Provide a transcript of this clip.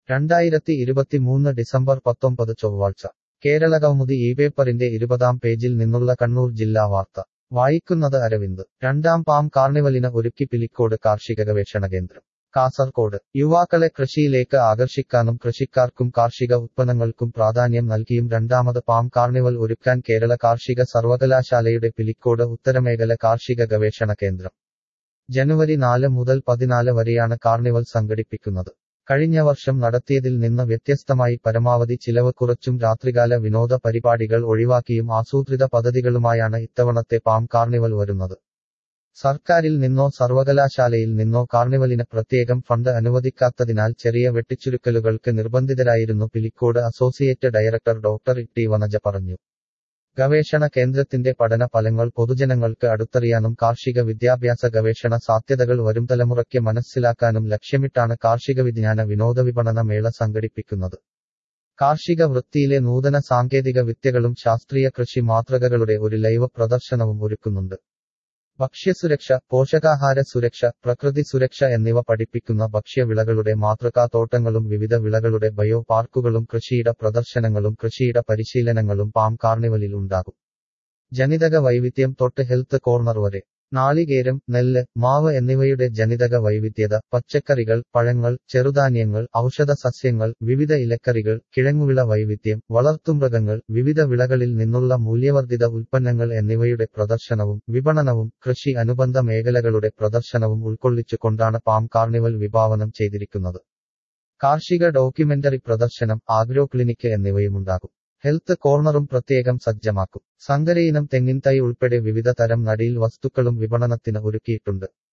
രണ്ടായിരത്തി ഇരുപത്തിമൂന്ന് ഡിസംബർ പത്തൊമ്പത് ചൊവ്വാഴ്ച കേരള കൗമുദി ഈ പേപ്പറിന്റെ ഇരുപതാം പേജിൽ നിന്നുള്ള കണ്ണൂർ ജില്ലാ വാർത്ത വായിക്കുന്നത് അരവിന്ദ് രണ്ടാം പാം കാർണിവലിന് ഒരുക്കി പിലിക്കോട് കാർഷിക ഗവേഷണ കേന്ദ്രം കാസർകോട് യുവാക്കളെ കൃഷിയിലേക്ക് ആകർഷിക്കാനും കൃഷിക്കാർക്കും കാർഷിക ഉത്പന്നങ്ങൾക്കും പ്രാധാന്യം നൽകിയും രണ്ടാമത് പാം കാർണിവൽ ഒരുക്കാൻ കേരള കാർഷിക സർവകലാശാലയുടെ പിലിക്കോട് ഉത്തരമേഖല കാർഷിക ഗവേഷണ കേന്ദ്രം ജനുവരി നാല് മുതൽ പതിനാല് വരെയാണ് കാർണിവൽ സംഘടിപ്പിക്കുന്നത് കഴിഞ്ഞ വർഷം നടത്തിയതിൽ നിന്ന് വ്യത്യസ്തമായി പരമാവധി ചിലവ് കുറച്ചും രാത്രികാല വിനോദ പരിപാടികൾ ഒഴിവാക്കിയും ആസൂത്രിത പദ്ധതികളുമായാണ് ഇത്തവണത്തെ പാം കാർണിവൽ വരുന്നത് സർക്കാരിൽ നിന്നോ സർവകലാശാലയിൽ നിന്നോ കാർണിവലിന് പ്രത്യേകം ഫണ്ട് അനുവദിക്കാത്തതിനാൽ ചെറിയ വെട്ടിച്ചുരുക്കലുകൾക്ക് നിർബന്ധിതരായിരുന്നു Pilicode associate director doctor Itty Vanaja പറഞ്ഞു ഗവേഷണ കേന്ദ്രത്തിന്റെ പഠന ഫലങ്ങൾ പൊതുജനങ്ങൾക്ക് അടുത്തറിയാനും കാർഷിക വിദ്യാഭ്യാസ ഗവേഷണ സാധ്യതകൾ വരും തലമുറയ്ക്ക് മനസ്സിലാക്കാനും ലക്ഷ്യമിട്ടാണ് കാർഷിക വിജ്ഞാന വിനോദ വിപണന മേള സംഘടിപ്പിക്കുന്നത് കാർഷിക വൃത്തിയിലെ നൂതന സാങ്കേതിക വിദ്യകളും ശാസ്ത്രീയ കൃഷി മാതൃകകളുടെ ഒരു ലൈവ് പ്രദർശനവും ഒരുക്കുന്നുണ്ട് ഭക്ഷ്യസുരക്ഷ പോഷകാഹാര സുരക്ഷ പ്രകൃതി സുരക്ഷ എന്നിവ പഠിപ്പിക്കുന്ന ഭക്ഷ്യവിളകളുടെ മാതൃകാത്തോട്ടങ്ങളും വിവിധ വിളകളുടെ ബയോ പാർക്കുകളും കൃഷിയിട പ്രദർശനങ്ങളും കൃഷിയിട പരിശീലനങ്ങളും പാം കാർണിവലിൽ ഉണ്ടാകും ജനിതക വൈവിധ്യം തൊട്ട് ഹെൽത്ത് കോർണർ വരെ നാളികേരം നെല്ല് മാവ് എന്നിവയുടെ ജനിതക വൈവിധ്യത പച്ചക്കറികൾ പഴങ്ങൾ ചെറുധാന്യങ്ങൾ ഔഷധ സസ്യങ്ങൾ വിവിധ ഇലക്കറികൾ കിഴങ്ങുവിള വൈവിധ്യം വളർത്തുമൃഗങ്ങൾ വിവിധ വിളകളിൽ നിന്നുള്ള മൂല്യവർദ്ധിത ഉൽപ്പന്നങ്ങൾ എന്നിവയുടെ പ്രദർശനവും വിപണനവും കൃഷി അനുബന്ധ മേഖലകളുടെ പ്രദർശനവും ഉൾക്കൊള്ളിച്ചുകൊണ്ടാണ് പാം കാർണിവൽ വിഭാവനം ചെയ്തിരിക്കുന്നത് കാർഷിക ഡോക്യുമെന്ററി പ്രദർശനം ആഗ്രോ ക്ലിനിക്ക് എന്നിവയുമുണ്ടാകും ഹെൽത്ത് കോർണറും പ്രത്യേകം സജ്ജമാക്കും സങ്കരയിനം തെങ്ങിൻ തൈ ഉൾപ്പെടെ വിവിധ തരം നടീൽ വസ്തുക്കളും വിപണനത്തിന് ഒരുക്കിയിട്ടുണ്ട്